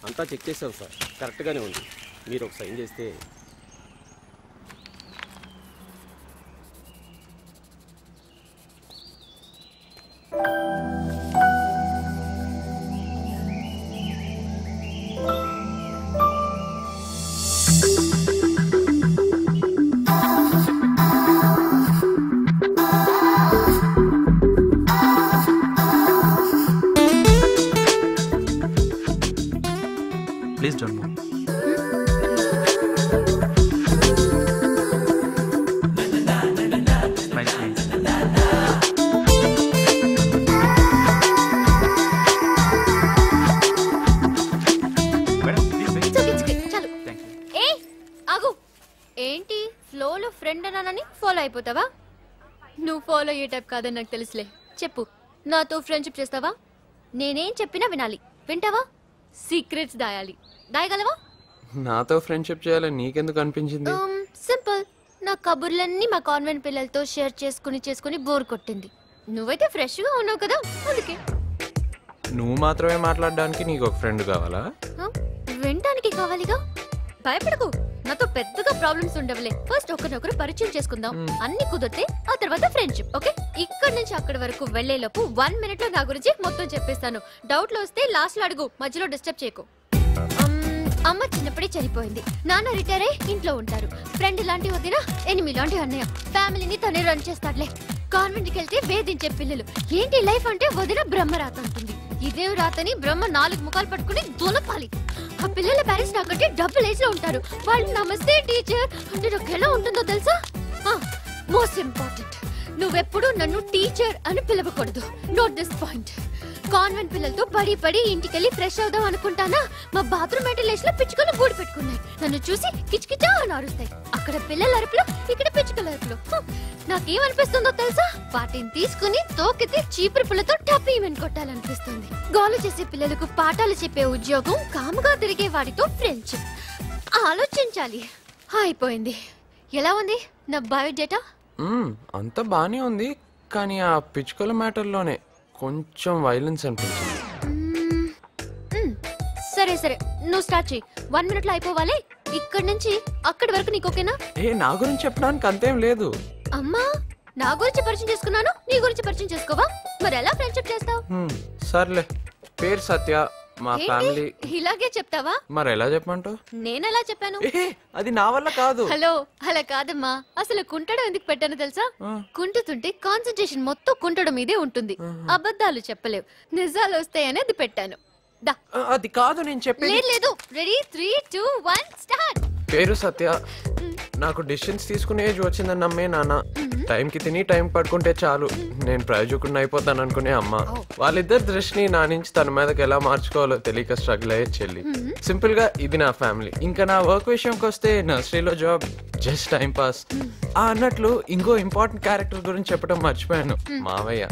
అంతా చెక్ చేసాం సార్ కరెక్ట్గానే ఉంది మీరు ఒక సైన్ చేస్తే please don't move smile please madam please wait It's okay, it's okay. చాలు థ్యాంక్ యూ ఏ ఆగు ఏంటి ఫ్లోలో ఫ్రెండ్ అన్నానని ఫాలో అయిపోతావా నువ్వు ఫాలో అయ్యే టైప్ కాదని నాకు తెలుసులే చెప్పు నాతో ఫ్రెండ్షిప్ చేస్తావా నేనేం చెప్పినా వినాలి వింటావా సీక్రెట్స్ దాయాలి దాయగలవా నాతో ఫ్రెండ్షిప్ చేయాలని నీకెందుకు అనిపించింది సింపుల్ నా కబుర్లన్నీ మా కాన్వెంట్ పిల్లలతో షేర్ చేసుకుని చేసుకుని బోర్ కొట్టింది నువ్వైతే ఫ్రెష్ గా ఉన్నావు కదా అందుకే నువ్వు మాత్రమే మాట్లాడడానికి నీకు ఒక ఫ్రెండ్ కావాలా ఆ, వినటానికి కావాలిగా భయపడకు నాతో పెద్దగా ప్రాబ్లమ్స్ ఉండవులే ఫస్ట్ ఒకరినొకరు పరిచయం చేసుకుందాం అన్ని కుదిరితే ఆ తర్వాత ఫ్రెండ్షిప్ ఓకే ఇక్కడ నుంచి అక్కడి వరకు వెళ్లేలోపు వన్ మినిట్ లో నా గురించి మొత్తం చెప్పేస్తాను డౌట్లు వస్తే లాస్ట్ లో అడుగు మధ్యలో డిస్టర్బ్ చేయకు అమ్, అమ్మ చిన్నప్పుడే చనిపోయింది నాన్న రిటైర్ అయ్యి ఇంట్లో ఉంటారు ఫ్రెండ్ లాంటి వదిన ఎనిమి లాంటి అన్నయ్య ఫ్యామిలీని తనే రన్ చేస్తాడులే కాన్వెంట్ కి వెళ్తే వేధించే పిల్లలు ఏంటి లైఫ్ అంటే వదిన బ్రహ్మ రాత అంటుంది ఇదే రాతని బ్రహ్మ నాలుగు ముఖాలు పట్టుకుని దులపాలి ఆ పిల్లల పేరెంట్స్ నాకంటే డబుల్ ఏజ్ లో ఉంటారు వాళ్ళు నమస్తే టీచర్ అంటే నాకు ఎలా ఉంటుందో తెలుసా మోస్ట్ ఇంపార్టెంట్ నువ్వెప్పుడు నన్ను టీచర్ అని పిలవకూడదు నోట్ దిస్ పాయింట్ కాన్వెంట్ పిల్లలతో పడి పడి ఇంటికెళ్ళి ఫ్రెష్ అవుదాం అనుకుంటానా మా బాత్రూమ్ వెంటిలేషన్ లో పిచ్చుకలు గూడు పెట్టుకున్నాయి నన్ను చూసి కిచకిచా అని అరుస్తాయి అక్కడ పిల్లల అరుపులు ఇక్కడ పిచ్చుకల అరుపులు హ్మ్. నాకేమనిపిస్తుందో తెలుసా వాటిని తీసుకుని తోకితే చీపురు పుల్లతో టపీమని కొట్టాలనిపిస్తుంది గోలు చేసే పిల్లలకు పాఠాలు చెప్పే ఉద్యోగం కాముగా తిరిగే వాడితో ఫ్రెండ్షిప్ ఆలోచించాలి అయిపోయింది ఎలా ఉంది నా బయోడేటా మ్మ్, అంతా బానే ఉంది కానీ ఆ పిచ్చుకల మ్యాటర్లోనే కొంచెం వైలెన్స్ అనిపించింది మ్మ్. మ్మ్. సరే సరే నువ్వు స్టార్ట్ చేయి వన్ మినిట్ లో అయిపోవాలి ఇక్కడి నుంచి అక్కడి వరకు నీకు ఓకేనా ఏ నా గురించి చెప్పడానికి అంతేం లేదు అమ్మా నా గురించి పరిచయం చేసుకున్నాను నీ గురించి పరిచయం చేసుకోవా మరి ఎలా ఫ్రెండ్షిప్ చేస్తావు మ్మ్, సర్లే పేరు సత్య మా ఫ్యామిలీ ఇలాగే చెప్తావా మరి ఎలా చెప్పమంటావు నేనెలా చెప్పాను ఏ అది నా వల్ల కాదు హలో అలా కాదమ్మా అసలు కుంటడం ఎందుకు పెట్టాను తెలుసా కుంటుతుంటే కాన్సన్ట్రేషన్ మొత్తం కుంటడం మీదే ఉంటుంది అబద్ధాలు చెప్పలేవు నిజాలు వస్తాయని అది పెట్టాను దా ఆ, అది కాదు నేను చెప్పేది లేదు లేదు ready three two one start పేరు సత్య నాకు డిసిషన్స్ తీసుకునే ఏజ్ వచ్చిందని నమ్మే నాన్న టైంకి తిని టైం పడుకుంటే చాలు నేను ప్రయోజకుడిని అయిపోతాను అనుకునే అమ్మ వాళ్ళిద్దరి దృష్టిని నా నుంచి తన మీదకి ఎలా మార్చుకోవాలో తెలియక స్ట్రగుల్ అయ్యే చెల్లి సింపుల్ గా ఇది నా ఫ్యామిలీ ఇంకా నా వర్క్ విషయంకి వస్తే నర్సరీలో జాబ్ జస్ట్ టైం పాస్ ఆ అన్నట్లు ఇంకో ఇంపార్టెంట్ క్యారెక్టర్ గురించి చెప్పడం మర్చిపోయాను మావయ్య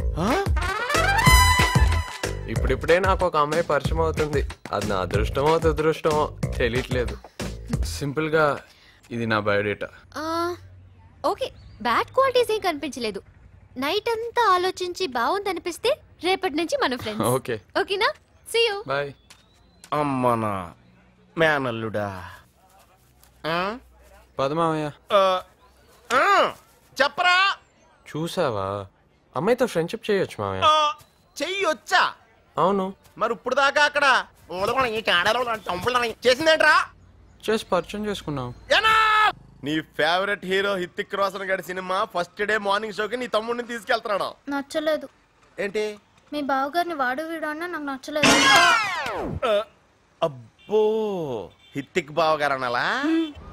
ఇప్పుడిప్పుడే నాకు ఒక అమ్మాయి పరిచయం అవుతుంది అది నా అదృష్టమో దురదృష్టమో తెలియట్లేదు సింపుల్ గా ఇది నా బయోడేటా ఓకే బ్యాడ్ క్వాలిటీస్ ఏం కనిపించలేదు నైట్ అంతా ఆలోచించి బాగుందనిపిస్తే రేపటి నుంచి మన ఫ్రెండ్స్ ఓకే ఓకేనా సీ యూ బాయ్ అమ్మనా మేనల్లుడా ఆ? పదమావయ్య ఆ, ఆ, చెప్పరా చూసావా అమ్మాయితో ఫ్రెండ్షిప్ చేయొచ్చు మావయ్య ఆ, చెయ్యి వచ్చా అవును మరి ఇప్పుడు దాకా అక్కడ ఈ కాడలో చేసిందేంట్రా చేసి పరిచయం చేసుకున్నాం ఏనా? నీ ఫేవరెట్ హీరో హిత్తిక్ రోషన్ గడి సినిమా ఫస్ట్ డే మార్నింగ్ షోకి నీ తమ్ముడిని తీసుకెళ్తున్నాడు నచ్చలేదు ఏంటి మీ బావగారిని వాడు వీడు అన్నా నాకు నచ్చలేదు ఆ, అబ్బో హిత్తిక్ బావ గారు అనాలా